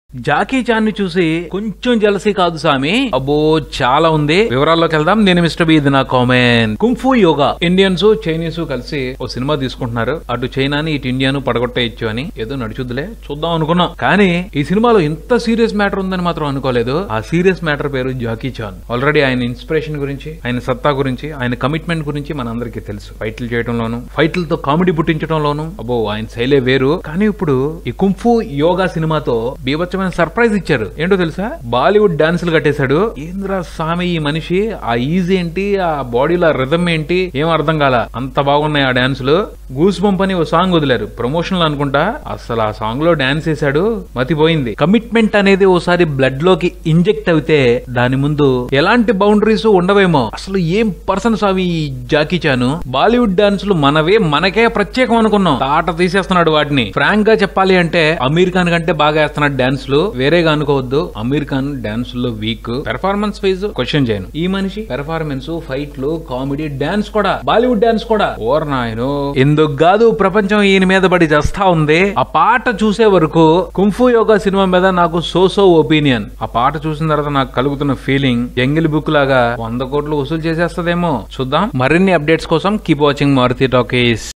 Jackie Chan ని చూసి కొంచెం జలసీ కాదు సామి అబ్బో చాలా ఉంది వివరాల్లోకి వెళ్దాం నేను మిస్టర్ బి ఇది నా comment Kung Fu Yoga Indians Chinese కలిసి ఓ సినిమా తీసుకుంటున్నారు అటు చైనాని ఇటు ఇండియాను పడగొట్టేయచ్చు అని ఏదో నడుచుద్దులే చూద్దాం అనుకున్నాం కానీ ఈ సినిమాలో ఇంత సీరియస్ మ్యాటర్ ఉందని మాత్రం అనుకోలేదు ఆ సీరియస్ మ్యాటర్ పేరు జాకీ చాన్ ఆల్రెడీ ఆయన ఇన్స్పిరేషన్ గురించి ఆయన సత్తా గురించి ఆయన కమిట్మెంట్ గురించి మనందరికీ తెలుసు ఫైట్లు చేయడంలోను ఫైట్లతో కామెడీ పుట్టించడంలోను అబ్బో ఆయన శైలే వేరు కానీ ఇప్పుడు ఈ కుంఫు యోగా సినిమాతో బీభత్సమైన సర్ప్రైజ్ ఇచ్చారు ఏంటో తెలుసా బాలీవుడ్ డాన్సులు కట్టేశాడు ఏంద్రా స్వామి ఈ మనిషి ఆ ఈజీ ఏంటి ఆ బాడీలో రిథమ్ ఏంటి ఏం అర్థం కాల అంత బాగున్నాయి ఆ డాన్సులు గూస్ బంప్ అని ఓ సాంగ్ వదిలారు ప్రమోషన్లు అనుకుంటా అసలు ఆ సాంగ్ లో డాన్స్ వేశాడు మతిపోయింది కమిట్మెంట్ అనేది ఓసారి బ్లడ్ లోకి ఇంజెక్ట్ అయితే దాని ముందు ఎలాంటి బౌండరీస్ ఉండవేమో అసలు ఏం పర్సన్ సావి ఈ జాకీ చాను బాలీవుడ్ డాన్సులు మనవే మనకే ప్రత్యేకం అనుకున్నాం తాట తీసేస్తున్నాడు వాటిని ఫ్రాంక్ గా చెప్పాలి అంటే అమీర్ ఖాన్ కంటే బాగా వేస్తున్నాడు డాన్సులు వేరేగా అనుకోవద్దు అమీర్ ఖాన్ డాన్సుల్లో వీక్ పెర్ఫార్మెన్స్ వైజ్ క్వశ్చన్ చేయను ఈ మనిషి పెర్ఫార్మెన్స్ ఫైట్లు కామెడీ డాన్స్ కూడా బాలీవుడ్ డాన్స్ కూడా ఓర్ నాయను ఎందుకు కాదు ప్రపంచం ఈయన మీద పడి చేస్తా ఉంది ఆ పాట చూసే వరకు కుంఫు యోగా సినిమా మీద నాకు సో సో ఒపీనియన్ ఆ పాట చూసిన తర్వాత నాకు కలుగుతున్న ఫీలింగ్ జంగిల్ బుక్ లాగా వంద కోట్లు వసూలు చేసేస్తదేమో చూద్దాం మరిన్ని అప్డేట్స్ కోసం కీప్ వాచింగ్ మారుతి టాకీస్